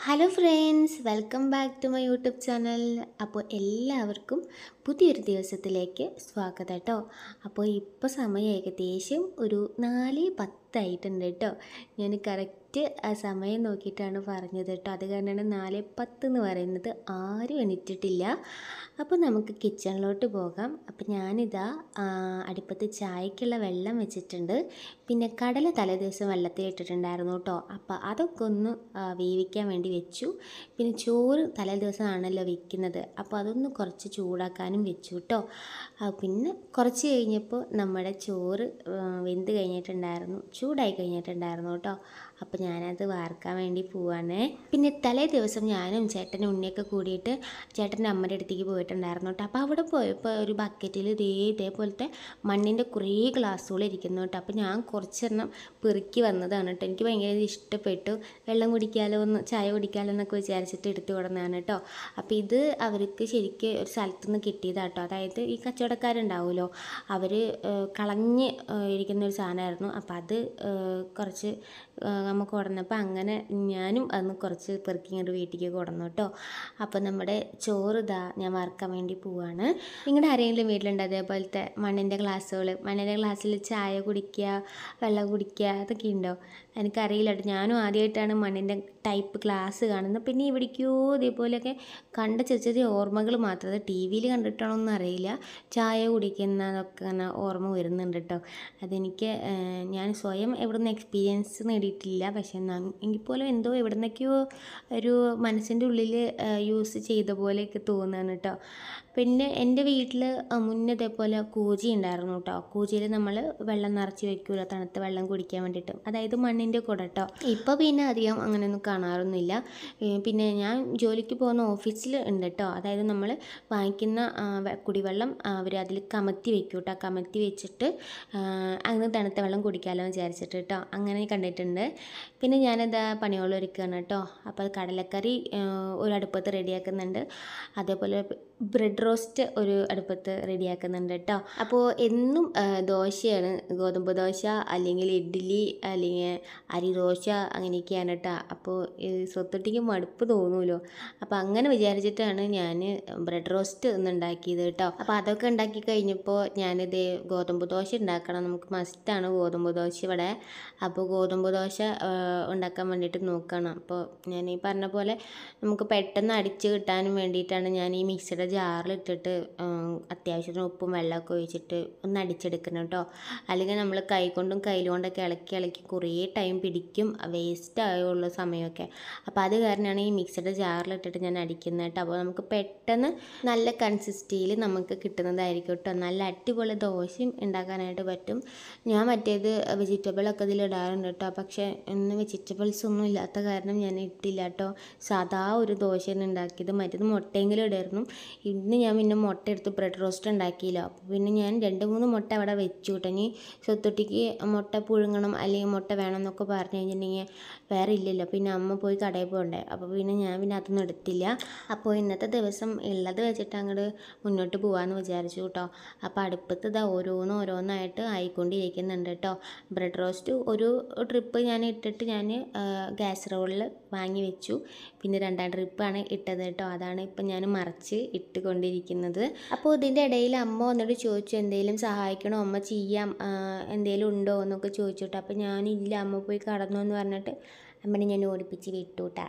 hello friends welcome back to my YouTube channel അപ്പോൾ എല്ലാവർക്കും പുതിയൊരു ദിവസത്തിലേക്ക് സ്വാഗതം കേട്ടോ അപ്പോൾ ഇപ്പോൾ സമയം ഏകദേശം ഒരു നാല് പത്തായിട്ടുണ്ട് കേട്ടോ ഞാൻ കറക്റ്റ് ആ സമയം നോക്കിയിട്ടാണ് പറഞ്ഞത് കേട്ടോ അത് കാരണമാണ് നാല് പത്ത് എന്ന് പറയുന്നത് ആരും എണീറ്റിട്ടില്ല അപ്പോൾ നമുക്ക് കിച്ചണിലോട്ട് പോകാം അപ്പോൾ ഞാനിതാ ആ, അടുപ്പത്ത് ചായക്കുള്ള വെള്ളം വെച്ചിട്ടുണ്ട് പിന്നെ കടല തലേദിവസം വെള്ളത്തിൽ ഇട്ടിട്ടുണ്ടായിരുന്നു കേട്ടോ അപ്പോൾ അതൊക്കെ ഒന്ന് ആ, വേവിക്കാൻ വേണ്ടി വെച്ചു പിന്നെ ചോറ് തലേ ദിവസമാണല്ലോ വെക്കുന്നത് അപ്പോൾ അതൊന്ന് കുറച്ച് ചൂടാക്കാനും വെച്ചു കേട്ടോ ആ, പിന്നെ കുറച്ച് കഴിഞ്ഞപ്പോൾ നമ്മുടെ ചോറ് ആ, വെന്ത് കഴിഞ്ഞിട്ടുണ്ടായിരുന്നു ചൂടായി കഴിഞ്ഞിട്ടുണ്ടായിരുന്നു കേട്ടോ അപ്പോൾ ഞാനത് വാർക്കാൻ വേണ്ടി പോവാണേ പിന്നെ തലേ ദിവസം ഞാനും ചേട്ടനും ഉണ്ണിയൊക്കെ കൂടിയിട്ട് ചേട്ടൻ്റെ അമ്മയുടെ അടുത്തേക്ക് പോയിട്ടുണ്ടായിരുന്നു കേട്ടോ അപ്പോൾ അവിടെ പോയപ്പോൾ ഒരു ബക്കറ്റിൽ ഇതേ ഇതേപോലത്തെ മണ്ണിൻ്റെ കുറേ ഗ്ലാസ്സുകൾ ഇരിക്കുന്നു കേട്ടോ അപ്പോൾ ഞാൻ കുറച്ചെണ്ണം പെറുക്കി വന്നതാണ് കേട്ടോ എനിക്ക് ഭയങ്കര ഇഷ്ടപ്പെട്ടു വെള്ളം കുടിക്കാലോ ഒന്ന് ചായ കുടിക്കാലോ എന്നൊക്കെ വിചാരിച്ചിട്ട് എടുത്തു കൊടുന്നതാണ് കേട്ടോ അപ്പോൾ ഇത് അവർക്ക് ശരിക്കും ഒരു സ്ഥലത്തു നിന്ന് കിട്ടിയതാണ് കേട്ടോ അതായത് ഈ കച്ചവടക്കാരുണ്ടാവുമല്ലോ അവർ കളഞ്ഞ് ഏഹ്, ഇരിക്കുന്ന ഒരു സാധനമായിരുന്നു അപ്പോൾ അത് ഏഹ്, കുറച്ച് ഏഹ്, നമുക്ക് കൊടുന്നപ്പോൾ അങ്ങനെ ഞാനും അന്ന് കുറച്ച് പെറുക്കി ഇങ്ങോട്ട് വീട്ടിലേക്ക് കൊടുന്നു കേട്ടോ അപ്പോൾ നമ്മുടെ ചോറ് ഇതാ ഞാൻ വറുക്കാൻ വേണ്ടി പോവാണ് നിങ്ങളുടെ ആരെങ്കിലും വീട്ടിലുണ്ട് അതേപോലത്തെ മണ്ണിൻ്റെ ഗ്ലാസ്സുകൾ മണ്ണിൻ്റെ ഗ്ലാസ്സിൽ ചായ കുടിക്കുക വെള്ളം കുടിക്കുക അതൊക്കെ ഉണ്ടോ എനിക്കറിയില്ല കേട്ടോ ഞാനും ആദ്യമായിട്ടാണ് മണ്ണിൻ്റെ ടൈപ്പ് ഗ്ലാസ് കാണുന്നത് പിന്നെ ഇവിടേക്കോ ഇതേപോലെയൊക്കെ കണ്ട ചെറിയ ചെറിയ ഓർമ്മകൾ മാത്രം അത് ടി വിയിൽ കണ്ടിട്ടാണോ എന്ന് അറിയില്ല ചായ കുടിക്കുന്നതൊക്കെ അങ്ങനെ ഓർമ്മ വരുന്നുണ്ട് കേട്ടോ അതെനിക്ക് ഏഹ്, ഞാൻ സ്വയം എവിടെ നിന്ന് എക്സ്പീരിയൻസ് നേടിയിട്ടില്ല പക്ഷെ എന്നാൽ എങ്കിൽ പോലും എന്തോ എവിടെ നിന്നൊക്കെയോ ഒരു മനസ്സിൻ്റെ ഉള്ളിൽ യൂസ് ചെയ്ത പോലെയൊക്കെ തോന്നുകയാണ് കേട്ടോ പിന്നെ എൻ്റെ വീട്ടിൽ മുന്നേ ഇതേപോലെ കൂജി ഉണ്ടായിരുന്നു കേട്ടോ കൂജിയിൽ നമ്മൾ വെള്ളം നിറച്ച് വെക്കുമല്ലോ തണുത്ത വെള്ളം കുടിക്കാൻ വേണ്ടിയിട്ട് അതായത് മണ്ണിൻ്റെ കുട കേട്ടോ ഇപ്പോൾ പിന്നെ അധികം അങ്ങനെയൊന്നും കാണാറൊന്നുമില്ല ഏ, പിന്നെ ഞാൻ ജോലിക്ക് പോകുന്ന ഓഫീസിൽ ഉണ്ട് കേട്ടോ അതായത് നമ്മൾ വാങ്ങിക്കുന്ന ആ, വെ- കുടിവെള്ളം അവർ അതിൽ കമത്തി വെക്കും കേട്ടോ കമത്തി വെച്ചിട്ട് ആ, അങ്ങ് തണുത്ത വെള്ളം കുടിക്കാമല്ലോ എന്ന് വിചാരിച്ചിട്ട് കേട്ടോ അങ്ങനെ കണ്ടിട്ടുണ്ട് പിന്നെ ഞാനത് പണിയോളം ഒരുക്കുകയാണ് കേട്ടോ അപ്പോൾ കടലക്കറി ആ, ഒരു അടുപ്പത്ത് റെഡിയാക്കുന്നുണ്ട് അതേപോലെ ബ്രെഡ് റോസ്റ്റ് ഒരു അടുപ്പത്ത് റെഡിയാക്കുന്നുണ്ട് കേട്ടോ അപ്പോൾ എന്നും ആ, ദോശയാണ് ഗോതമ്പ് ദോശ അല്ലെങ്കിൽ ഇഡ്ഡലി അല്ലെങ്കിൽ അരി ദോശ അങ്ങനെയൊക്കെയാണ് കേട്ടോ അപ്പോൾ ഈ സ്വത്തൊട്ടിക്ക് മടുപ്പ് തോന്നുമല്ലോ അപ്പോൾ അങ്ങനെ വിചാരിച്ചിട്ടാണ് ഞാൻ ബ്രെഡ് റോസ്റ്റ് ഒന്ന് ഉണ്ടാക്കിയത് കേട്ടോ അപ്പോൾ അതൊക്കെ ഉണ്ടാക്കി കഴിഞ്ഞപ്പോൾ ഞാനിത് ഗോതമ്പ് ദോശ ഉണ്ടാക്കണം നമുക്ക് മസ്റ്റാണ് ഗോതമ്പ് ദോശ ഇവിടെ അപ്പോൾ ഗോതമ്പ് ദോശ ആ, ഉണ്ടാക്കാൻ വേണ്ടിയിട്ട് നോക്കണം അപ്പോൾ ഞാൻ ഈ പറഞ്ഞ പോലെ നമുക്ക് പെട്ടെന്ന് അടിച്ച് കിട്ടാനും വേണ്ടിയിട്ടാണ് ഞാൻ ഈ മിക്സിയുടെ ജാറിലിട്ടിട്ട് അത്യാവശ്യത്തിന് ഉപ്പും വെള്ളമൊക്കെ ഒഴിച്ചിട്ട് ഒന്ന് അടിച്ചെടുക്കണം കേട്ടോ അല്ലെങ്കിൽ നമ്മൾ കൈ കൊണ്ടും കയ്യിലുകൊണ്ടൊക്കെ ഇളക്കി ഇളക്കി കുറേ ടൈം പിടിക്കും വേസ്റ്റ് ആയുള്ള സമയമൊക്കെ അപ്പോൾ അത് കാരണമാണ് ഈ മിക്സിയുടെ ജാറിലിട്ടിട്ട് ഞാൻ അടിക്കുന്നത് കേട്ടോ അപ്പോൾ നമുക്ക് പെട്ടെന്ന് നല്ല കൺസിസ്റ്റിയിൽ നമുക്ക് കിട്ടുന്നതായിരിക്കും കേട്ടോ നല്ല അടിപൊളി ദോശയും ഉണ്ടാക്കാനായിട്ട് പറ്റും ഞാൻ മറ്റേത് വെജിറ്റബിളൊക്കെ ഇതിൽ ഇടാറുണ്ട് കേട്ടോ പക്ഷേ ഇന്ന് വെജിറ്റബിൾസ് ഒന്നും ഇല്ലാത്ത കാരണം ഞാൻ ഇട്ടില്ല കേട്ടോ സാധാ ഒരു ദോശയാണ് ഉണ്ടാക്കിയത് മറ്റേത് മുട്ടയെങ്കിലും ഇടായിരുന്നു ഇന്ന് ഞാൻ പിന്നെ മുട്ട എടുത്ത് ബ്രെഡ് റോസ്റ്റ് ഉണ്ടാക്കിയില്ല അപ്പോൾ പിന്നെ ഞാൻ രണ്ട് മൂന്ന് മുട്ട അവിടെ വെച്ചു കേട്ടോ ഇനി സ്വത്തൊട്ടിക്ക് മുട്ട പുഴുങ്ങണം അല്ലെങ്കിൽ മുട്ട വേണം എന്നൊക്കെ പറഞ്ഞു കഴിഞ്ഞിട്ടുണ്ടെങ്കിൽ വേറെ ഇല്ലല്ലോ പിന്നെ അമ്മ പോയി കടയിൽ പോകണ്ടേ അപ്പോൾ പിന്നെ ഞാൻ പിന്നെ അതൊന്നും എടുത്തില്ല അപ്പോൾ ഇന്നത്തെ ദിവസം ഉള്ളത് വെച്ചിട്ട് അങ്ങോട്ട് മുന്നോട്ട് പോകാമെന്ന് വിചാരിച്ചു കേട്ടോ അപ്പോൾ അടുപ്പത്ത് ഇതാ ഓരോന്ന് ഓരോന്നായിട്ട് ആയിക്കൊണ്ടിരിക്കുന്നുണ്ട് കേട്ടോ ബ്രെഡ് റോസ്റ്റ് ഒരു ട്രിപ്പ് ഞാൻ ഇട്ടിട്ട് ഞാൻ ഗ്യാസ് റോളിൽ വാങ്ങി വെച്ചു പിന്നെ രണ്ടാം ട്രിപ്പാണ് ഇട്ടത് കേട്ടോ അതാണ് ഇപ്പം ഞാൻ മറിച്ച് ഇട്ടുകൊണ്ടിരിക്കുന്നത് അപ്പോൾ ഇതിൻ്റെ ഇടയിൽ അമ്മ വന്നിട്ട് ചോദിച്ചു എന്തെങ്കിലും സഹായിക്കണോ അമ്മ ചെയ്യാം ആ, എന്തെങ്കിലും ഉണ്ടോ എന്നൊക്കെ ചോദിച്ചു കേട്ടോ അപ്പോൾ ഞാനില്ല അമ്മ പോയി കടന്നു എന്ന് പറഞ്ഞിട്ട് അമ്മനെ ഞാൻ ഓടിപ്പിച്ച് വിട്ടു കേട്ടാ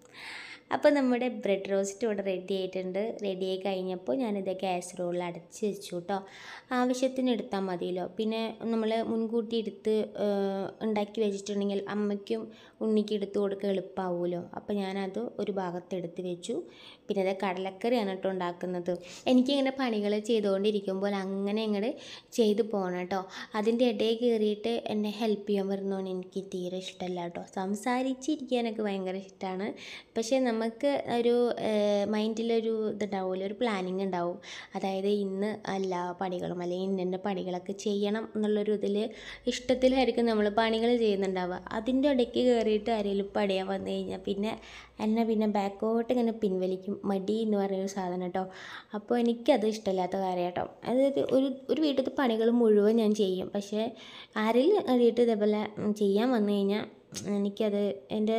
അപ്പോൾ നമ്മുടെ ബ്രെഡ് റോസ്റ്റ് ഇവിടെ റെഡി ആയിട്ടുണ്ട് റെഡി ആയി കഴിഞ്ഞപ്പോൾ ഞാനിത് ഗ്യാസ് റോളിൽ അടച്ച് വെച്ചു കേട്ടോ ആവശ്യത്തിന് എടുത്താൽ മതിയല്ലോ പിന്നെ നമ്മൾ മുൻകൂട്ടി എടുത്ത് ആ, ഉണ്ടാക്കി വെച്ചിട്ടുണ്ടെങ്കിൽ അമ്മയ്ക്കും ഉണ്ണിക്ക് എടുത്ത് കൊടുക്കുക എളുപ്പമാവുമല്ലോ അപ്പോൾ ഞാനത് ഒരു ഭാഗത്ത് എടുത്ത് വെച്ചു പിന്നെ അത് കടലക്കറിയാണ് കേട്ടോ ഉണ്ടാക്കുന്നത് എനിക്കിങ്ങനെ പണികൾ ചെയ്തുകൊണ്ടിരിക്കുമ്പോൾ അങ്ങനെ ഇങ്ങോട്ട് ചെയ്തു പോകണം കേട്ടോ അതിൻ്റെ ഇടയിൽ കയറിയിട്ട് എന്നെ ഹെൽപ്പ് ചെയ്യാൻ വരുന്നതാണ് എനിക്ക് തീരെ ഇഷ്ടമല്ല കേട്ടോ സംസാരിച്ചിരിക്കാനൊക്കെ ഭയങ്കര ഇഷ്ടമാണ് പക്ഷേ നമുക്ക് ഒരു മൈൻഡിലൊരു ഇതുണ്ടാവുമല്ലോ ഒരു പ്ലാനിങ് ഉണ്ടാവും അതായത് ഇന്ന് എല്ലാ പണികളും അല്ലെങ്കിൽ ഇന്ന പണികളൊക്കെ ചെയ്യണം എന്നുള്ളൊരു ഇതിൽ ഇഷ്ടത്തിലായിരിക്കും നമ്മൾ പണികൾ ചെയ്യുന്നുണ്ടാവുക അതിൻ്റെ ഇടയ്ക്ക് കയറിയിട്ട് ആരെങ്കിലും പണിയാൻ വന്നു കഴിഞ്ഞാൽ പിന്നെ എന്നെ പിന്നെ ബാക്കോട്ട് ഇങ്ങനെ പിൻവലിക്കും മടി എന്ന് പറയുന്ന സാധനം കേട്ടോ അപ്പോൾ എനിക്കത് ഇഷ്ടമില്ലാത്ത കാര്യം കേട്ടോ അതായത് ഒരു ഒരു വീട്ടിലത്തെ പണികൾ മുഴുവൻ ഞാൻ ചെയ്യും പക്ഷേ ആരെങ്കിലും കയറിയിട്ട് ഇതേപോലെ ഉം, ചെയ്യാൻ വന്നു കഴിഞ്ഞാൽ എനിക്കത് എൻ്റെ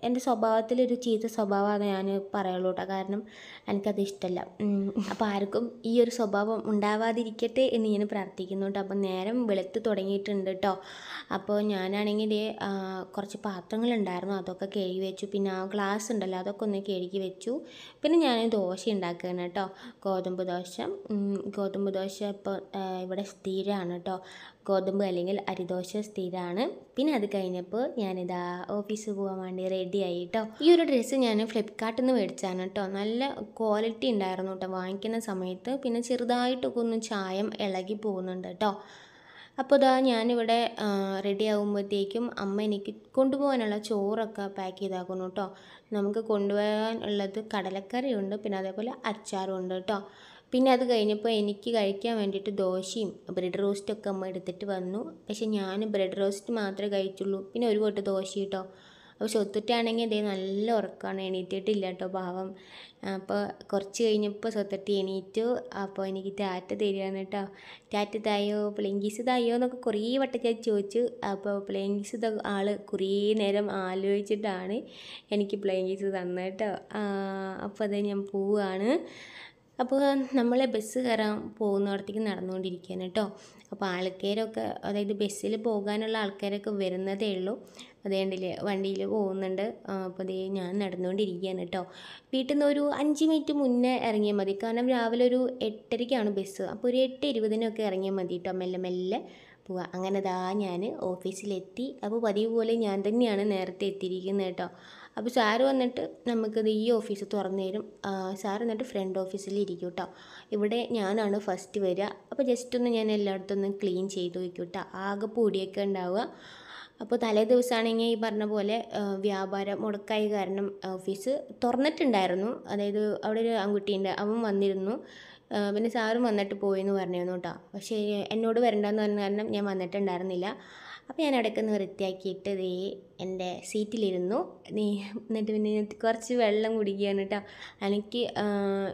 എൻ്റെ സ്വഭാവത്തിലൊരു ചീത്ത സ്വഭാവമാണ് ഞാൻ പറയുള്ളൂ കേട്ടോ കാരണം എനിക്കത് ഇഷ്ടമല്ല അപ്പോൾ ആർക്കും ഈ ഒരു സ്വഭാവം ഉണ്ടാവാതിരിക്കട്ടെ എന്ന് ഞാൻ പ്രാർത്ഥിക്കുന്നു കേട്ടോ അപ്പോൾ നേരം വെളുത്ത് തുടങ്ങിയിട്ടുണ്ട് കേട്ടോ അപ്പോൾ ഞാനാണെങ്കിൽ ദേ, ആ, കുറച്ച് പാത്രങ്ങളുണ്ടായിരുന്നു അതൊക്കെ കഴുകി വെച്ചു പിന്നെ ആ ഗ്ലാസ് ഉണ്ടല്ലോ അതൊക്കെ ഒന്ന് കഴുകി വെച്ചു പിന്നെ ഞാൻ ദോശ ഉണ്ടാക്കുകയാണ് കേട്ടോ ഗോതമ്പ് ദോശ ഉം, ഗോതമ്പ് ദോശ ഇപ്പോൾ ഇവിടെ സ്ഥിരമാണ് കേട്ടോ ഗോതമ്പ് അല്ലെങ്കിൽ അരിദോശ സ്ഥിരമാണ് പിന്നെ അത് കഴിഞ്ഞപ്പോൾ ഞാനിതാ ഓഫീസിൽ പോകാൻ വേണ്ടി റെഡി ആയി കേട്ടോ ഈ ഒരു ഡ്രസ്സ് ഞാൻ ഫ്ലിപ്കാർട്ടിൽ നിന്ന് മേടിച്ചാണ് കേട്ടോ നല്ല ക്വാളിറ്റി ഉണ്ടായിരുന്നു കേട്ടോ വാങ്ങിക്കുന്ന സമയത്ത് പിന്നെ ചെറുതായിട്ടൊക്കെ ഒന്ന് ചായം ഇളകി പോകുന്നുണ്ട് കേട്ടോ അപ്പോൾ ഇതാ ഞാനിവിടെ റെഡി ആകുമ്പോഴത്തേക്കും അമ്മ എനിക്ക് കൊണ്ടുപോകാനുള്ള ചോറൊക്കെ പാക്ക് ചെയ്താക്കുന്നു കേട്ടോ നമുക്ക് കൊണ്ടുപോകാൻ ഉള്ളത് കടലക്കറിയുണ്ട് പിന്നെ അതേപോലെ അച്ചാറും ഉണ്ട് കേട്ടോ പിന്നെ അത് കഴിഞ്ഞപ്പോൾ എനിക്ക് കഴിക്കാൻ വേണ്ടിയിട്ട് ദോശയും ബ്രെഡ് റോസ്റ്റൊക്കെ അമ്മ എടുത്തിട്ട് വന്നു പക്ഷേ ഞാൻ ബ്രെഡ് റോസ്റ്റ് മാത്രമേ കഴിച്ചുള്ളൂ പിന്നെ ഒരു പൊട്ട് ദോശ കേട്ടോ അപ്പോൾ സ്വത്തിട്ടാണെങ്കിൽ ഇതേ നല്ല ഉറക്കമാണ് എണീറ്റിട്ടില്ല കേട്ടോ പാവം അപ്പോൾ കുറച്ച് കഴിഞ്ഞപ്പോൾ സ്വത്തിട്ട് എണീറ്റു അപ്പോൾ എനിക്ക് ടാറ്റ തരികയാണ് കേട്ടോ ടാറ്റ തായോ പ്ലെങ്കിസ് തായോ എന്നൊക്കെ കുറേ വട്ടം ഞാൻ ചോദിച്ചു അപ്പോൾ പ്ലെങ്കിസ് ത ആൾ കുറേ നേരം ആലോചിച്ചിട്ടാണ് എനിക്ക് പ്ലെങ്കിസ് തന്നത് കേട്ടോ അപ്പോൾ അത് ഞാൻ പോവുകയാണ് അപ്പോൾ നമ്മൾ ബസ് കയറാൻ പോകുന്നിടത്തേക്ക് നടന്നുകൊണ്ടിരിക്കുകയാണ് കേട്ടോ അപ്പോൾ ആൾക്കാരൊക്കെ അതായത് ബസ്സിൽ പോകാനുള്ള ആൾക്കാരൊക്കെ വരുന്നതേ ഉള്ളൂ അതേണ്ടില്ലേ വണ്ടിയിൽ പോകുന്നുണ്ട് ആ, അപ്പോൾ അതേ ഞാൻ നടന്നുകൊണ്ടിരിക്കുകയാണ് കേട്ടോ വീട്ടിൽ നിന്ന് ഒരു അഞ്ച് മിനിറ്റ് മുന്നേ ഇറങ്ങിയാൽ മതി കാരണം രാവിലെ ഒരു എട്ടരയ്ക്കാണ് ബസ് അപ്പോൾ ഒരു എട്ട് ഇരുപതിനൊക്കെ ഇറങ്ങിയാൽ മതി കേട്ടോ മെല്ലെ മെല്ലെ പോവാം അങ്ങനെ ദാ ഞാൻ ഓഫീസിലെത്തി അപ്പോൾ പതിവ് പോലെ ഞാൻ തന്നെയാണ് നേരത്തെ എത്തിയിരിക്കുന്നത് കേട്ടോ അപ്പോൾ സാറ് വന്നിട്ട് നമുക്കിത് ഈ ഓഫീസ് തുറന്നു തരും ആ, സാറ് എന്നിട്ട് ഫ്രണ്ട് ഓഫീസിൽ ഇരിക്കും കേട്ടോ ഇവിടെ ഞാനാണ് ഫസ്റ്റ് വരിക അപ്പോൾ ജസ്റ്റ് ഒന്ന് ഞാൻ എല്ലായിടത്തും ഒന്ന് ക്ലീൻ ചെയ്ത് വയ്ക്കും കേട്ടോ ആകെ പൊടിയൊക്കെ ഉണ്ടാവുക അപ്പോൾ തലേ ദിവസമാണെങ്കിൽ ഈ പറഞ്ഞ പോലെ ആ, വ്യാപാരം മുടക്കായി കാരണം ഓഫീസ് തുറന്നിട്ടുണ്ടായിരുന്നു അതായത് അവിടെ ഒരു ആൺകുട്ടിയുണ്ട് അവൻ വന്നിരുന്നു ആ, പിന്നെ സാറും വന്നിട്ട് പോയെന്ന് പറഞ്ഞിരുന്നു കേട്ടോ പക്ഷേ എന്നോട് വരണ്ടെന്ന് പറഞ്ഞ കാരണം ഞാൻ വന്നിട്ടുണ്ടായിരുന്നില്ല അപ്പോൾ ഞാൻ ഇടയ്ക്ക് ഒന്ന് വൃത്തിയാക്കിയിട്ട് ദേ എൻ്റെ സീറ്റിലിരുന്നു നീ എന്നിട്ട് പിന്നെ ഞാൻ കുറച്ച് വെള്ളം കുടിക്കുകയാണ് കേട്ടോ എനിക്ക് ആ,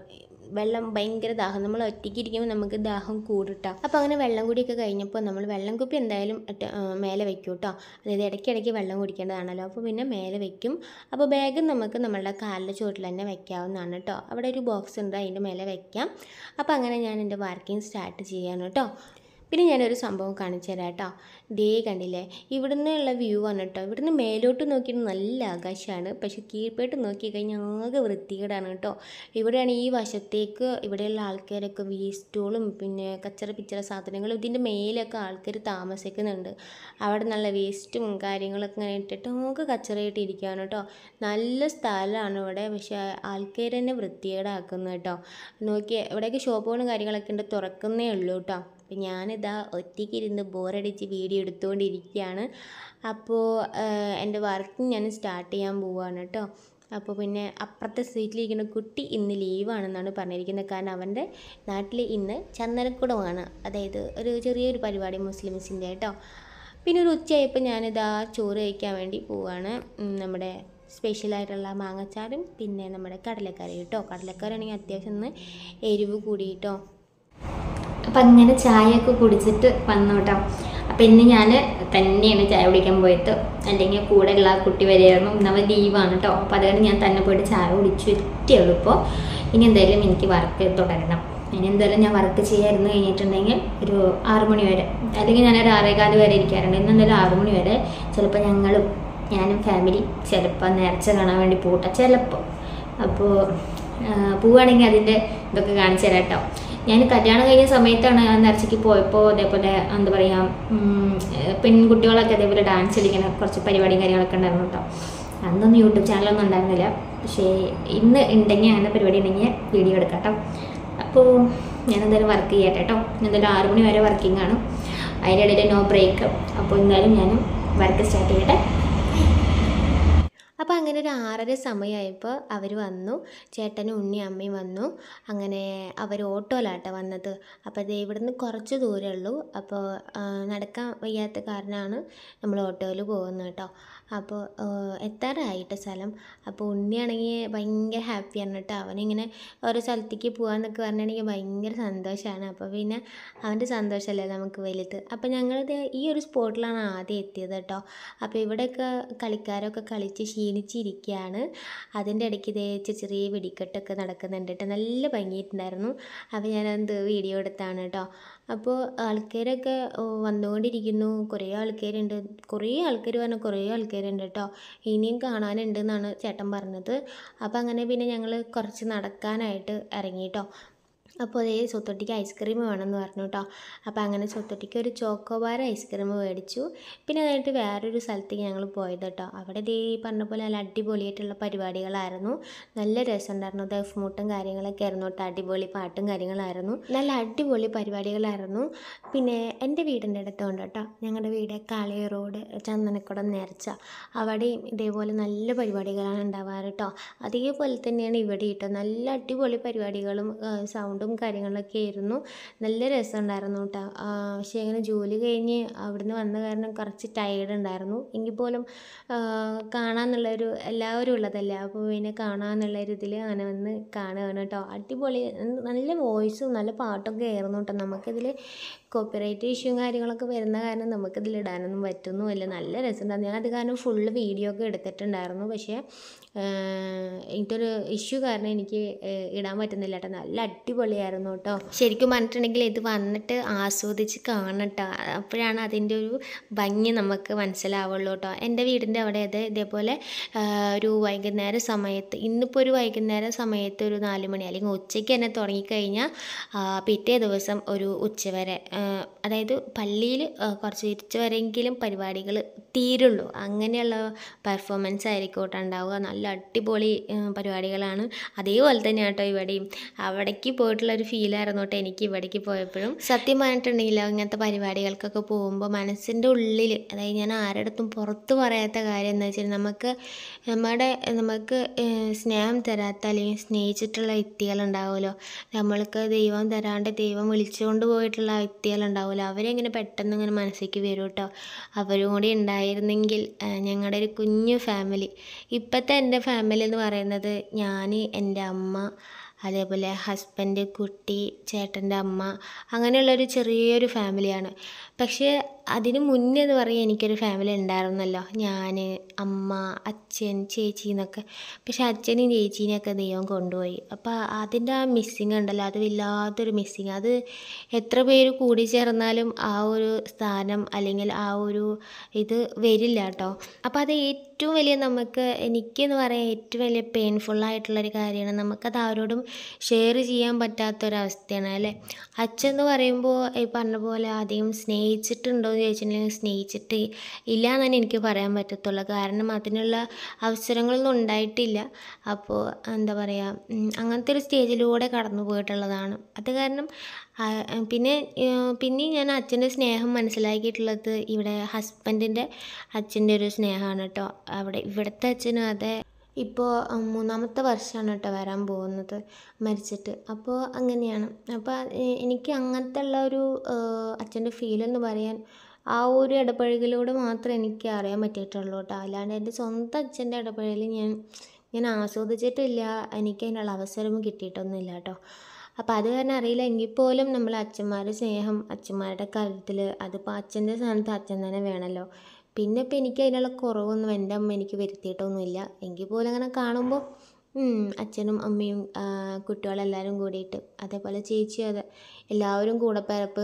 വെള്ളം ഭയങ്കര ദാഹം നമ്മൾ ഒറ്റയ്ക്ക് ഇരിക്കുമ്പോൾ നമുക്ക് ദാഹം കൂടിട്ടോ അപ്പോൾ അങ്ങനെ വെള്ളം കുടിയൊക്കെ കഴിഞ്ഞപ്പോൾ നമ്മൾ വെള്ളം കുപ്പി എന്തായാലും അറ്റ ആ, മേലെ വെക്കും കേട്ടോ അതായത് ഇടയ്ക്കിടയ്ക്ക് വെള്ളം കുടിക്കേണ്ടതാണല്ലോ അപ്പോൾ പിന്നെ മേലെ വെക്കും അപ്പോൾ ബാഗ് നമുക്ക് നമ്മളുടെ കാലിൻ്റെ ചുവട്ടിൽ തന്നെ വെക്കാവുന്നതാണ് കേട്ടോ അവിടെ ഒരു ബോക്സ് ഉണ്ട് അതിൻ്റെ മേലെ വെക്കാം അപ്പോൾ അങ്ങനെ ഞാൻ എൻ്റെ വർക്കിംഗ് സ്റ്റാർട്ട് ചെയ്യാണ് കേട്ടോ പിന്നെ ഞാനൊരു സംഭവം കാണിച്ചു തരാം കേട്ടോ ദേ കണ്ടില്ലേ ഇവിടുന്ന് ഉള്ള വ്യൂ ആണ് കേട്ടോ ഇവിടുന്ന് മേലോട്ട് നോക്കിയിട്ട് നല്ല ആകാശമാണ് പക്ഷെ കീഴ്പോട്ട് നോക്കി കഴിഞ്ഞാൽ ആകെ വൃത്തികേടാണ് കേട്ടോ ഇവിടെയാണ് ഈ വശത്തേക്ക് ഇവിടെയുള്ള ആൾക്കാരൊക്കെ വേസ്റ്റുകളും പിന്നെ കച്ചറ പിച്ചറ സാധനങ്ങളും ഇതിൻ്റെ മേലൊക്കെ ആൾക്കാർ താമസിക്കുന്നുണ്ട് അവിടെ നല്ല വേസ്റ്റും കാര്യങ്ങളൊക്കെ ഇങ്ങനെ ഇട്ടിട്ട് ആകെ കച്ചറയായിട്ട് ഇരിക്കുകയാണ് കേട്ടോ നല്ല സ്ഥലമാണ് ഇവിടെ പക്ഷേ ആൾക്കാർ തന്നെ വൃത്തികേടാക്കുന്നത് കേട്ടോ നോക്കി ഇവിടെയൊക്കെ ഷോപ്പുകളും കാര്യങ്ങളൊക്കെ ഉണ്ട് തുറക്കുന്നേ ഉള്ളൂ കേട്ടോ അപ്പം ഞാനിതാ ഒറ്റയ്ക്ക് ഇരുന്ന് ബോറടിച്ച് വീഡിയോ എടുത്തുകൊണ്ടിരിക്കുകയാണ് അപ്പോൾ എൻ്റെ വർക്ക് ഞാൻ സ്റ്റാർട്ട് ചെയ്യാൻ പോവുകയാണ് കേട്ടോ അപ്പോൾ പിന്നെ അപ്പുറത്തെ സീറ്റിലിരിക്കുന്ന കുട്ടി ഇന്ന് ലീവാണെന്നാണ് പറഞ്ഞിരിക്കുന്നത് കാരണം അവൻ്റെ നാട്ടിൽ ഇന്ന് ചന്ദനക്കുടമാണ് അതായത് ഒരു ചെറിയൊരു പരിപാടി മുസ്ലിംസിൻ്റെ കേട്ടോ പിന്നെ ഒരു ഉച്ചയായപ്പോൾ ഞാനിതാ ചോറ് കഴിക്കാൻ വേണ്ടി പോവുകയാണ് ഉം, നമ്മുടെ സ്പെഷ്യലായിട്ടുള്ള മാങ്ങച്ചാറും പിന്നെ നമ്മുടെ കടലക്കറി കേട്ടോ കടലക്കറി ആണെങ്കിൽ അത്യാവശ്യം ഒന്ന് എരിവ് കൂടി കേട്ടോ അപ്പം അങ്ങനെ ചായയൊക്കെ കുടിച്ചിട്ട് വന്നു കേട്ടോ അപ്പം ഇന്ന് ഞാൻ തന്നെയാണ് ചായ കുടിക്കാൻ പോയത് അല്ലെങ്കിൽ കൂടെയുള്ള ആ കുട്ടി വരെയായിരുന്നു ഇന്ന് അവൻ ലീവാണ് കേട്ടോ അപ്പോൾ അതുകൊണ്ട് ഞാൻ തന്നെ പോയിട്ട് ചായ കുടിച്ചു എത്തിയേ ഉള്ളൂ ഇപ്പോൾ ഇനി എന്തായാലും എനിക്ക് വർക്ക് തുടരണം ഇനി എന്തായാലും ഞാൻ വർക്ക് ചെയ്യായിരുന്നു കഴിഞ്ഞിട്ടുണ്ടെങ്കിൽ ഒരു ആറു മണി വരെ അല്ലെങ്കിൽ ഞാനൊരു ആറേകാല് വരെ ഇരിക്കാറുണ്ട് ഇന്ന് എന്തായാലും ആറു മണി വരെ ചിലപ്പോൾ ഞങ്ങളും ഞാനും ഫാമിലി ചിലപ്പോൾ നേർച്ച കാണാൻ വേണ്ടി പോട്ടെ ചിലപ്പോൾ അപ്പോൾ പോവുകയാണെങ്കിൽ അതിൻ്റെ ഇതൊക്കെ കാണിച്ചു തരാം കേട്ടോ ഞാൻ കല്യാണം കഴിഞ്ഞ സമയത്താണ് ആ നേർച്ചയ്ക്ക് പോയപ്പോൾ അതേപോലെ എന്താ പറയുക ഉം, ഏഹ് പെൺകുട്ടികളൊക്കെ അതേപോലെ ഡാൻസ് കളിക്കുന്ന കുറച്ച് പരിപാടിയും കാര്യങ്ങളൊക്കെ ഉണ്ടായിരുന്നു കേട്ടോ അന്നൊന്നും യൂട്യൂബ് ചാനലൊന്നും ഉണ്ടായിരുന്നില്ല പക്ഷേ ഇന്ന് ഉണ്ടെങ്കിൽ അങ്ങനെ പരിപാടി ഉണ്ടെങ്കിൽ വീഡിയോ എടുക്കാം കേട്ടോ അപ്പോൾ ഞാൻ എന്തായാലും വർക്ക് ചെയ്യട്ടെ കേട്ടോ എന്തായാലും ആറ് മണി വരെ വർക്കിംഗ് ആണ് അതിൻ്റെ ഇടയിൽ നോ ബ്രേക്ക് അപ്പോൾ എന്തായാലും ഞാൻ വർക്ക് സ്റ്റാർട്ട് ചെയ്യട്ടെ അപ്പോൾ അങ്ങനെ ഒരു ആറര സമയമായപ്പോൾ അവർ വന്നു ചേട്ടനും ഉണ്ണി അമ്മയും വന്നു അങ്ങനെ അവർ ഓട്ടോയിലാട്ടോ വന്നത് അപ്പോൾ ദേ ഇവിടുന്ന് കുറച്ച് ദൂരമേ ഉള്ളൂ അപ്പോൾ ആ, നടക്കാൻ വയ്യാത്ത കാരണമാണ് നമ്മൾ ഓട്ടോയിൽ പോകുന്നത് കേട്ടോ അപ്പോൾ ആ, എത്താറായിട്ട് സ്ഥലം അപ്പോൾ ഉണ്ണിയാണെങ്കിൽ ഭയങ്കര ഹാപ്പിയാണ് കേട്ടോ അവനിങ്ങനെ ഓരോ സ്ഥലത്തേക്ക് പോകാമെന്നൊക്കെ പറഞ്ഞിട്ടുണ്ടെങ്കിൽ ഭയങ്കര സന്തോഷമാണ് അപ്പോൾ പിന്നെ അവൻ്റെ സന്തോഷമല്ലേ നമുക്ക് വലുത് അപ്പോൾ ഞങ്ങളിത് ഈ ഒരു സ്പോട്ടിലാണ് ആദ്യം എത്തിയത് കേട്ടോ അപ്പോൾ ഇവിടെയൊക്കെ കളിക്കാരൊക്കെ കളിച്ച് ക്ഷീണിച്ചിരിക്കുകയാണ് ഇരിക്കുകയാണ് അതിൻ്റെ ഇടയ്ക്ക് ഇതേ ചെറിയ വെടിക്കെട്ടൊക്കെ നടക്കുന്നുണ്ട് കേട്ടോ നല്ല ഭംഗിയിട്ടുണ്ടായിരുന്നു അപ്പോൾ ഞാനത് വീഡിയോ എടുത്താണ് കേട്ടോ അപ്പോൾ ആൾക്കാരൊക്കെ ഓ, വന്നുകൊണ്ടിരിക്കുന്നു കുറേ ആൾക്കാരുണ്ട് കുറേ ആൾക്കാർ പറഞ്ഞാൽ കുറേ ആൾക്കാരുണ്ട് കേട്ടോ ഇനിയും കാണാനുണ്ട് എന്നാണ് ചേട്ടൻ പറഞ്ഞത് അപ്പോൾ അങ്ങനെ പിന്നെ ഞങ്ങൾ കുറച്ച് നടക്കാനായിട്ട് ഇറങ്ങി കേട്ടോ അപ്പോൾ അതേ സ്വത്തൊട്ടിക്ക് ഐസ്ക്രീം വേണമെന്ന് പറഞ്ഞു കേട്ടോ അപ്പോൾ അങ്ങനെ സ്വത്തൊട്ടിക്ക് ഒരു ചോക്കോബാർ ഐസ്ക്രീം മേടിച്ചു പിന്നെ അതായിട്ട് വേറൊരു സ്ഥലത്തേക്ക് ഞങ്ങൾ പോയത് കേട്ടോ അവിടെ ദേ ഈ പറഞ്ഞ പോലെ നല്ല അടിപൊളിയായിട്ടുള്ള പരിപാടികളായിരുന്നു നല്ല രസമുണ്ടായിരുന്നു ദഫ്മുട്ടും കാര്യങ്ങളൊക്കെ ആയിരുന്നു കേട്ടോ അടിപൊളി പാട്ടും കാര്യങ്ങളായിരുന്നു നല്ല അടിപൊളി പരിപാടികളായിരുന്നു പിന്നെ എൻ്റെ വീടിൻ്റെ അടുത്തുണ്ട് കേട്ടോ ഞങ്ങളുടെ വീട് കാളിയ റോഡ് ചന്ദനക്കുടം നേർച്ച അവിടെയും ഇതേപോലെ നല്ല പരിപാടികളാണ് ഉണ്ടാവാറ് കേട്ടോ അതേപോലെ തന്നെയാണ് ഇവിടെ കേട്ടോ നല്ല അടിപൊളി പരിപാടികളും ആ, സൗണ്ടും കാര്യങ്ങളൊക്കെ ആയിരുന്നു നല്ല രസമുണ്ടായിരുന്നു കേട്ടോ ആ, പക്ഷേ അങ്ങനെ ജോലി കഴിഞ്ഞ് അവിടുന്ന് വന്ന കാരണം കുറച്ച് ടയേർഡ് ഉണ്ടായിരുന്നു എങ്കിൽ പോലും ആ, കാണാമെന്നുള്ളൊരു എല്ലാവരും ഉള്ളതല്ലേ അപ്പോൾ പിന്നെ കാണാമെന്നുള്ളൊരു ഇതിൽ അങ്ങനെ വന്ന് കാണുകയാണ് കേട്ടോ അടിപൊളി നല്ല വോയിസും നല്ല പാട്ടൊക്കെ ആയിരുന്നു കേട്ടോ നമുക്കിതിൽ കോപ്പിറൈറ്റ് ഇഷ്യൂ കാര്യങ്ങളൊക്കെ വരുന്ന കാരണം നമുക്കിതിൽ ഇടാനൊന്നും പറ്റുന്നുമില്ല നല്ല രസമുണ്ടായിരുന്നു ഞാൻ അത് കാരണം ഫുള്ള് വീഡിയോ ഒക്കെ എടുത്തിട്ടുണ്ടായിരുന്നു പക്ഷേ എനിക്കൊരു ഇഷ്യൂ കാരണം എനിക്ക് ഏഹ്, ഇടാൻ പറ്റുന്നില്ല കേട്ടോ നല്ല അടിപൊളിയായിരുന്നു കേട്ടോ ശരിക്കും പറഞ്ഞിട്ടുണ്ടെങ്കിൽ ഇത് വന്നിട്ട് ആസ്വദിച്ച് കാണട്ടോ അപ്പോഴാണ് അതിൻ്റെ ഒരു ഭംഗി നമുക്ക് മനസ്സിലാവുള്ളൂ കേട്ടോ എൻ്റെ വീടിൻ്റെ അവിടെ അത് ഇതേപോലെ ആ, ഒരു വൈകുന്നേര സമയത്ത് ഇന്നിപ്പോൾ ഒരു വൈകുന്നേര സമയത്ത് ഒരു നാല് മണി അല്ലെങ്കിൽ ഉച്ചയ്ക്ക് തന്നെ തുടങ്ങിക്കഴിഞ്ഞാൽ ആ, പിറ്റേ ദിവസം ഒരു ഉച്ചവരെ ആ, അതായത് പള്ളിയിൽ കുറച്ച് ഉച്ച വരെയെങ്കിലും പരിപാടികൾ തീരുള്ളൂ അങ്ങനെയുള്ള പെർഫോമൻസ് ആയിരിക്കും കേട്ടോ ഉണ്ടാവുക നല്ല അടിപൊളി ആ, പരിപാടികളാണ് അതേപോലെ തന്നെ കേട്ടോ ഇവിടെയും അവിടേക്ക് പോയിട്ടുള്ള ഒരു ഫീലായിരുന്നു കേട്ടോ എനിക്ക് ഇവിടേക്ക് പോയപ്പോഴും സത്യം പറഞ്ഞിട്ടുണ്ടെങ്കിൽ ഇങ്ങനത്തെ പരിപാടികൾക്കൊക്കെ പോകുമ്പോൾ മനസ്സിൻ്റെ ഉള്ളിൽ അതായത് ഞാൻ ആരുടെ പുറത്ത് പറയാത്ത കാര്യം എന്താ വെച്ചാൽ നമുക്ക് നമ്മുടെ നമുക്ക് ഏഹ്, സ്നേഹം തരാത്ത അല്ലെങ്കിൽ സ്നേഹിച്ചിട്ടുള്ള വ്യക്തികളുണ്ടാവുമല്ലോ നമ്മൾക്ക് ദൈവം തരാണ്ട് ദൈവം വിളിച്ചുകൊണ്ട് പോയിട്ടുള്ള വ്യക്തികളുണ്ടാവുമല്ലോ അവരെങ്ങനെ പെട്ടെന്ന് ഇങ്ങനെ മനസ്സിലേക്ക് വരും കേട്ടോ അവരും കൂടി ഉണ്ടായിരുന്നെങ്കിൽ ഏഹ്, ഞങ്ങളുടെ ഒരു കുഞ്ഞു ഫാമിലി ഇപ്പോഴത്തെ എൻ്റെ ഫാമിലി എന്ന് പറയുന്നത് ഞാൻ എൻ്റെ അമ്മ അതേപോലെ ഹസ്ബൻഡ് കുട്ടി ചേട്ടൻ്റെ അമ്മ അങ്ങനെയുള്ളൊരു ചെറിയൊരു ഫാമിലിയാണ് പക്ഷേ അതിന് മുന്നേ എന്ന് പറയാൻ എനിക്കൊരു ഫാമിലി ഉണ്ടായിരുന്നല്ലോ ഞാൻ അമ്മ അച്ഛൻ ചേച്ചി എന്നൊക്കെ പക്ഷെ അച്ഛനെയും ചേച്ചീനെയൊക്കെ ദൈവം കൊണ്ടുപോയി അപ്പോൾ അതിൻ്റെ ആ മിസ്സിങ് ഉണ്ടല്ലോ അത് വല്ലാത്തൊരു മിസ്സിങ് അത് എത്ര പേര് കൂടി ചേർന്നാലും ആ ഒരു സ്ഥാനം അല്ലെങ്കിൽ ആ ഒരു ഇത് വരില്ല കേട്ടോ അപ്പോൾ അത് ഏറ്റവും വലിയ നമുക്ക് എനിക്കെന്ന് പറയാൻ ഏറ്റവും വലിയ പെയിൻഫുൾ ആയിട്ടുള്ളൊരു കാര്യമാണ് നമുക്കത് ആരോടും ഷെയർ ചെയ്യാൻ പറ്റാത്തൊരവസ്ഥയാണ് അല്ലേ അച്ഛൻ എന്ന് പറയുമ്പോൾ ഈ പറഞ്ഞ പോലെ അധികം സ്നേഹിച്ചിട്ടുണ്ടോ എന്ന് ചോദിച്ചിട്ടുണ്ടെങ്കിൽ സ്നേഹിച്ചിട്ട് ഇല്ല എന്ന് തന്നെ എനിക്ക് പറയാൻ പറ്റത്തുള്ളൂ കാരണം അതിനുള്ള അവസരങ്ങളൊന്നും ഉണ്ടായിട്ടില്ല അപ്പോൾ എന്താ പറയുക ഉം, അങ്ങനത്തെ ഒരു സ്റ്റേജിലൂടെ കടന്നു പോയിട്ടുള്ളതാണ് അത് കാരണം ആ, പിന്നെ ഏഹ്, പിന്നെയും ഞാൻ അച്ഛൻ്റെ സ്നേഹം മനസ്സിലാക്കിയിട്ടുള്ളത് ഇവിടെ ഹസ്ബൻഡിൻ്റെ അച്ഛൻ്റെ ഒരു സ്നേഹമാണ് കേട്ടോ അവിടെ ഇവിടുത്തെ അച്ഛനും അതെ ഇപ്പോൾ മൂന്നാമത്തെ വർഷമാണ് കേട്ടോ വരാൻ പോകുന്നത് മരിച്ചിട്ട് അപ്പോൾ അങ്ങനെയാണ് അപ്പോൾ എ- എനിക്ക് അങ്ങനത്തെ ഉള്ള ഒരു അച്ഛൻ്റെ ഫീലെന്ന് പറയാൻ ആ ഒരു ഇടപഴകലിലൂടെ മാത്രമേ എനിക്ക് അറിയാൻ പറ്റിയിട്ടുള്ളൂ കേട്ടോ അല്ലാണ്ട് എൻ്റെ സ്വന്തം അച്ഛൻ്റെ ഇടപഴകൽ ഞാൻ ഞാൻ ആസ്വദിച്ചിട്ടില്ല എനിക്ക് അതിനുള്ള അവസരവും കിട്ടിയിട്ടൊന്നുമില്ല കേട്ടോ അപ്പോൾ അത് കാരണം അറിയില്ല എങ്കിൽ പോലും നമ്മൾ അച്ഛന്മാരുടെ സ്നേഹം അച്ഛന്മാരുടെ കാര്യത്തിൽ അതിപ്പോൾ അച്ഛൻ്റെ സ്ഥാനത്ത് അച്ഛൻ തന്നെ വേണമല്ലോ പിന്നെ ഇപ്പം എനിക്ക് അതിനുള്ള കുറവൊന്നും എൻ്റെ അമ്മ എനിക്ക് വരുത്തിയിട്ടൊന്നുമില്ല എങ്കിൽ പോലും അങ്ങനെ കാണുമ്പോൾ ഉം, അച്ഛനും അമ്മയും ആ, കുട്ടികളെല്ലാവരും കൂടിയിട്ട് അതേപോലെ ചേച്ചി അതെ എല്ലാവരും കൂടെ പിറപ്പ്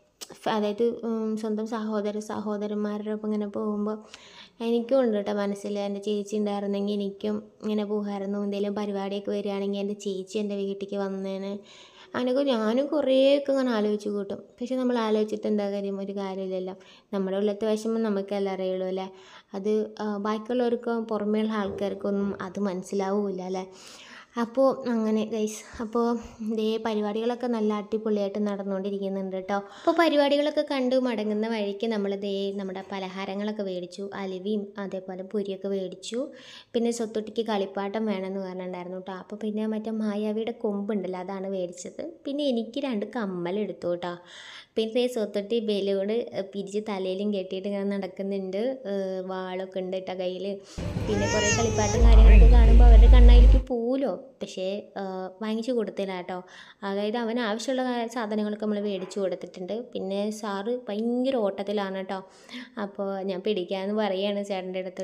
അതായത് ഉം, സ്വന്തം സഹോദര സഹോദരന്മാരുടെ ഒപ്പം ഇങ്ങനെ പോകുമ്പോൾ എനിക്കും ഉണ്ട് കേട്ടോ മനസ്സിൽ എൻ്റെ ചേച്ചി ഉണ്ടായിരുന്നെങ്കിൽ എനിക്കും ഇങ്ങനെ പോകുമായിരുന്നു എന്തെങ്കിലും പരിപാടിയൊക്കെ വരികയാണെങ്കിൽ എൻ്റെ ചേച്ചി എൻ്റെ വീട്ടിലേക്ക് വന്നേനെ അങ്ങനെയൊക്കെ ഞാനും കുറേയൊക്കെ ഇങ്ങനെ ആലോചിച്ച് കൂട്ടും പക്ഷെ നമ്മൾ ആലോചിച്ചിട്ട് എന്താ കാര്യം ഒരു കാര്യമില്ലല്ലോ നമ്മുടെ ഉള്ളത്തെ വിഷമം നമുക്കല്ല അറിയുള്ളൂ അല്ലേ അത് ആ, ബാക്കിയുള്ളവർക്കോ പുറമേയുള്ള ആൾക്കാർക്കൊന്നും അത് മനസ്സിലാവില്ല അല്ലേ അപ്പോൾ അങ്ങനെ ഗൈസ് അപ്പോൾ ഇതേ പരിപാടികളൊക്കെ നല്ല അടിപൊളിയായിട്ട് നടന്നുകൊണ്ടിരിക്കുന്നുണ്ട് കേട്ടോ അപ്പോൾ പരിപാടികളൊക്കെ കണ്ടു മടങ്ങുന്ന വഴിക്ക് നമ്മൾ ദേ നമ്മുടെ പലഹാരങ്ങളൊക്കെ മേടിച്ചു അലുവയും അതേപോലെ പൊരിയൊക്കെ മേടിച്ചു പിന്നെ സ്വത്തൊട്ടിക്ക് കളിപ്പാട്ടം വേണമെന്ന് പറഞ്ഞിട്ടുണ്ടായിരുന്നു കേട്ടോ അപ്പോൾ പിന്നെ മറ്റേ മായാവിയുടെ കൊമ്പുണ്ടല്ലോ അതാണ് മേടിച്ചത് പിന്നെ എനിക്ക് രണ്ട് കമ്മലെടുത്തു കേട്ടോ പിന്നെ ദേ സ്വത്തൊട്ടി ബലൂണ് പിരിച്ച് തലയിലും കെട്ടിയിട്ട് ഇങ്ങനെ നടക്കുന്നുണ്ട് ഏഹ് വാളൊക്കെ ഉണ്ട് കേട്ടോ കയ്യിൽ പിന്നെ കുറേ കളിപ്പാട്ടും കാര്യങ്ങളൊക്കെ കാണുമ്പോൾ അവരുടെ കണ്ണായിലേക്ക് പൂലോ പക്ഷേ ഏഹ് വാങ്ങിച്ചു കൊടുത്തില്ല കേട്ടോ അതായത് അവന് ആവശ്യമുള്ള കാ- സാധനങ്ങളൊക്കെ നമ്മൾ മേടിച്ചു കൊടുത്തിട്ടുണ്ട് പിന്നെ സാറ് ഭയങ്കര ഓട്ടത്തിലാണ് കേട്ടോ അപ്പോൾ ഞാൻ പിടിക്കാമെന്ന് പറയുകയാണ് ചേട്ടൻ്റെ അടുത്ത് കേട്ടോ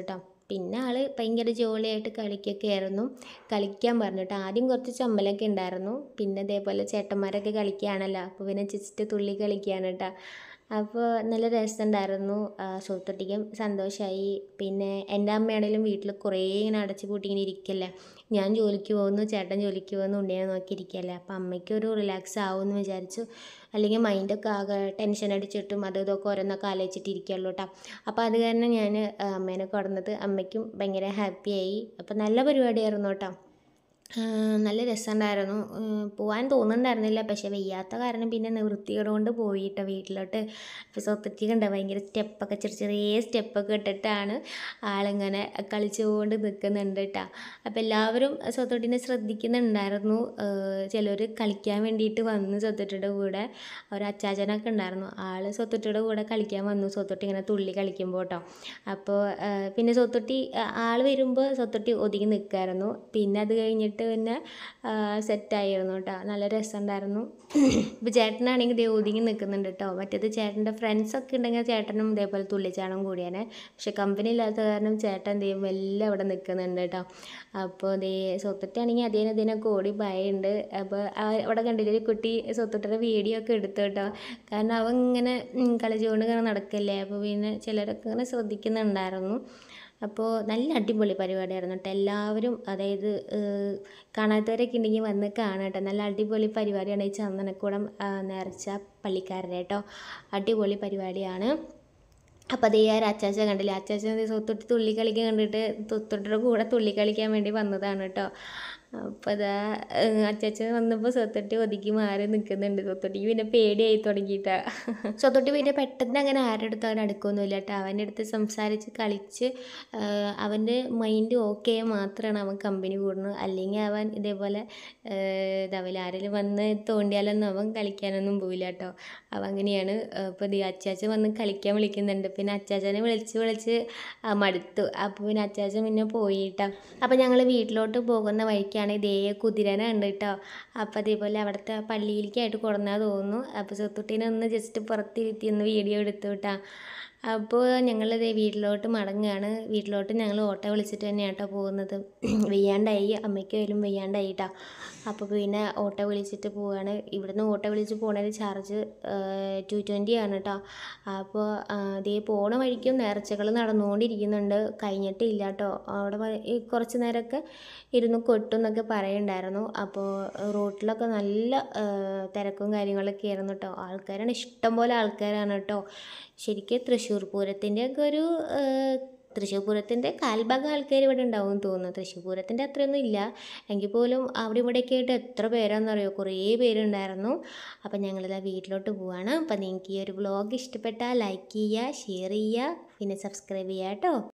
പിന്നെ ആൾ ഭയങ്കര ജോളിയായിട്ട് കളിക്കൊക്കെ ആയിരുന്നു കളിക്കാൻ പറഞ്ഞിട്ട് ആദ്യം കുറച്ച് ചമ്മലൊക്കെ ഉണ്ടായിരുന്നു പിന്നെ ഇതേപോലെ ചേട്ടന്മാരൊക്കെ കളിക്കുകയാണല്ലോ അപ്പോൾ പിന്നെ ജസ്റ്റ് തുള്ളി കളിക്കുകയാണ് കേട്ടോ അപ്പോൾ നല്ല രസമുണ്ടായിരുന്നു സുഹൃത്തൊട്ടിക്കും സന്തോഷമായി പിന്നെ എൻ്റെ അമ്മയാണെങ്കിലും വീട്ടിൽ കുറേ ഇങ്ങനെ അടച്ചു പൂട്ടി ഇങ്ങനെ ഇരിക്കല്ലേ ഞാൻ ജോലിക്ക് പോകുന്നു ചേട്ടൻ ജോലിക്ക് പോകുന്നു ഉണ്ണിയെ നോക്കിയിരിക്കല്ലേ അപ്പോൾ അമ്മയ്ക്കൊരു റിലാക്സ് ആവുമെന്ന് വിചാരിച്ചു അല്ലെങ്കിൽ മൈൻഡൊക്കെ ആകെ ടെൻഷൻ അടിച്ചിട്ടും അത് ഇതൊക്കെ ഓരോന്നൊക്കെ ആലോചിച്ചിട്ട് ഇരിക്കുള്ളൂ കേട്ടോ അപ്പോൾ അത് കാരണം ഞാൻ അമ്മേനെ കൊടുന്നത് അമ്മയ്ക്കും ഭയങ്കര ഹാപ്പിയായി അപ്പോൾ നല്ല പരിപാടിയായിരുന്നു കേട്ടോ ആ, നല്ല രസമുണ്ടായിരുന്നു പോകാൻ തോന്നുന്നുണ്ടായിരുന്നില്ല പക്ഷെ വയ്യാത്ത കാരണം പിന്നെ നിവൃത്തികേട് കൊണ്ട് പോയിട്ടോ വീട്ടിലോട്ട് അപ്പോൾ സ്വത്തത്തി കണ്ട ഭയങ്കര സ്റ്റെപ്പൊക്കെ ചെറിയ ചെറിയ സ്റ്റെപ്പൊക്കെ ഇട്ടിട്ടാണ് ആളിങ്ങനെ കളിച്ചുകൊണ്ട് നിൽക്കുന്നുണ്ട് കേട്ടോ അപ്പോൾ എല്ലാവരും സ്വത്തൊട്ടിനെ ശ്രദ്ധിക്കുന്നുണ്ടായിരുന്നു ചിലർ കളിക്കാൻ വേണ്ടിയിട്ട് വന്നു സ്വത്തൊട്ടിയുടെ കൂടെ ഒരു അച്ചാച്ചനൊക്കെ ഉണ്ടായിരുന്നു ആൾ സ്വത്തൊട്ടിയുടെ കൂടെ കളിക്കാൻ വന്നു സ്വത്തൊട്ടി ഇങ്ങനെ തുള്ളി കളിക്കുമ്പോൾ കേട്ടോ അപ്പോൾ പിന്നെ സ്വത്തൊട്ടി ആൾ വരുമ്പോൾ സ്വത്തൊട്ടി ഒതുങ്ങി നിൽക്കുമായിരുന്നു പിന്നെ അത് കഴിഞ്ഞിട്ട് പിന്നെ സെറ്റായിരുന്നു കേട്ടോ നല്ല രസമുണ്ടായിരുന്നു ഇപ്പോൾ ചേട്ടനാണെങ്കിൽ ദേ ഒതുങ്ങി നിൽക്കുന്നുണ്ട് കേട്ടോ മറ്റേത് ചേട്ടൻ്റെ ഫ്രണ്ട്സൊക്കെ ഉണ്ടെങ്കിൽ ചേട്ടനും ഇതേപോലെ തുള്ളിച്ചാണം കൂടിയാണ് പക്ഷെ കമ്പനി ഇല്ലാത്ത കാരണം ചേട്ടൻ ദേ മെല്ലെ അവിടെ നിൽക്കുന്നുണ്ട് കേട്ടോ അപ്പോൾ ദേ സ്വത്തൊട്ടാണെങ്കിൽ അതേനെ അതിനൊക്കെ ഓടി ഭയമുണ്ട് അപ്പോൾ അവിടെ കണ്ടില്ലേ ഒരു കുട്ടി സ്വത്തൊട്ടിയുടെ വീഡിയോ ഒക്കെ എടുത്തു കേട്ടോ കാരണം അവൻ ഇങ്ങനെ ഉം, കളിച്ചുകൊണ്ട് ഇങ്ങനെ നടക്കല്ലേ അപ്പോൾ പിന്നെ ചിലരൊക്കെ ഇങ്ങനെ ശ്രദ്ധിക്കുന്നുണ്ടായിരുന്നു അപ്പോൾ നല്ല അടിപൊളി പരിപാടിയായിരുന്നു കേട്ടോ എല്ലാവരും അതായത് ഏഹ്, കാണാത്തവരൊക്കെ ഉണ്ടെങ്കിൽ വന്ന് കാണാം കേട്ടോ നല്ല അടിപൊളി പരിപാടിയാണ് ഈ ചന്ദനക്കുടം ആ, നേർച്ച പള്ളിക്കാരുടെ കേട്ടോ അടിപൊളി പരിപാടിയാണ് അപ്പോൾ അതേ ആ ഒരു അച്ചാച്ച കണ്ടില്ലേ അച്ചാച്ചൻ സ്വത്തൊട്ടി തുള്ളി കളിക്കാൻ കണ്ടിട്ട് സ്വത്തൊട്ടിയുടെ കൂടെ തുള്ളി കളിക്കാൻ വേണ്ടി വന്നതാണ് കേട്ടോ അപ്പോൾ അതാ അച്ചാച്ചൻ വന്നപ്പോൾ സ്വത്തൊട്ടി ഒതുക്കി മാറി നിൽക്കുന്നുണ്ട് സ്വത്തൊട്ടിക്ക് പിന്നെ പേടിയായി തുടങ്ങിയിട്ടാ സ്വത്തൊട്ടി പിന്നെ പെട്ടെന്ന് അങ്ങനെ ആരുടെ അടുത്ത് അവൻ അടുക്കൊന്നുമില്ല കേട്ടോ അവൻ്റെ അടുത്ത് സംസാരിച്ച് കളിച്ച് ആ, അവൻ്റെ മൈൻഡ് ഓക്കെ മാത്രമാണ് അവൻ കമ്പനി കൂടുന്നത് അല്ലെങ്കിൽ അവൻ ഇതേപോലെ ഇതാവില്ല ആരെങ്കിലും വന്ന് തോണ്ടിയാലൊന്നും അവൻ കളിക്കാനൊന്നും പോവില്ല കേട്ടോ അവൻ അങ്ങനെയാണ് അപ്പോൾ ദേ അച്ചാച്ചൻ വന്ന് കളിക്കാൻ വിളിക്കുന്നുണ്ട് പിന്നെ അച്ചാച്ചനെ വിളിച്ച് വിളിച്ച് ആ, മടുത്തു അപ്പോൾ പിന്നെ അച്ചാച്ചൻ പിന്നെ പോയിട്ടാ അപ്പോൾ ഞങ്ങൾ വീട്ടിലോട്ട് പോകുന്ന വഴിക്കാണ് ഇതേ കുതിരനെ ഉണ്ട് കേട്ടോ അപ്പോൾ അതേപോലെ അവിടുത്തെ പള്ളിയിലേക്കായിട്ട് കൊടുന്നാ തോന്നുന്നു അപ്പോൾ സ്വത്തുട്ടീനെ ഒന്ന് ജസ്റ്റ് പുറത്തിരുത്തി ഒന്ന് വീഡിയോ എടുത്തു കേട്ടോ അപ്പോൾ ഞങ്ങളിതേ വീട്ടിലോട്ട് മടങ്ങുകയാണ് വീട്ടിലോട്ട് ഞങ്ങൾ ഓട്ടോ വിളിച്ചിട്ട് തന്നെയാണ് കേട്ടോ പോകുന്നത് വെയ്യാണ്ടായി അമ്മയ്ക്ക് വരും വെയ്യാണ്ടായി കേട്ടോ അപ്പോൾ പിന്നെ ഓട്ടോ വിളിച്ചിട്ട് പോവുകയാണ് ഇവിടുന്ന് ഓട്ടോ വിളിച്ച് പോകണതിന് ചാർജ് ടു ട്വൻറ്റി ആണ് കേട്ടോ അപ്പോൾ അതേ പോണ വഴിക്കും നേർച്ചകൾ നടന്നുകൊണ്ടിരിക്കുന്നുണ്ട് കഴിഞ്ഞിട്ടില്ല കേട്ടോ അവിടെ വ- ഈ കുറച്ച് നേരമൊക്കെ ഇരുന്ന് കൊട്ടും എന്നൊക്കെ പറയുന്നുണ്ടായിരുന്നു അപ്പോൾ റോട്ടിലൊക്കെ നല്ല ആ, തിരക്കും കാര്യങ്ങളൊക്കെ ആയിരുന്നു കേട്ടോ ആൾക്കാരാണ് ഇഷ്ടം പോലെ ആൾക്കാരാണ് കേട്ടോ ശരിക്കും തൃശ്ശൂർ പൂരത്തിൻ്റെ ഒക്കെ ഒരു ആ, തൃശ്ശൂർ പൂരത്തിൻ്റെ കാൽഭാഗം ആൾക്കാർ ഇവിടെ ഉണ്ടാവും എന്ന് തോന്നുന്നു തൃശ്ശൂർ പൂരത്തിൻ്റെ അത്രയൊന്നും ഇല്ല എങ്കിൽ പോലും അവിടെ ഇവിടെയൊക്കെ ആയിട്ട് എത്ര പേരാണെന്നറിയോ കുറേ പേരുണ്ടായിരുന്നു അപ്പം ഞങ്ങളിതാ വീട്ടിലോട്ട് പോവാണ് അപ്പം നിങ്ങൾക്ക് ഈ ഒരു വ്ളോഗ് ഇഷ്ടപ്പെട്ടാൽ ലൈക്ക് ചെയ്യുക ഷെയർ ചെയ്യുക പിന്നെ സബ്സ്ക്രൈബ് ചെയ്യുക കേട്ടോ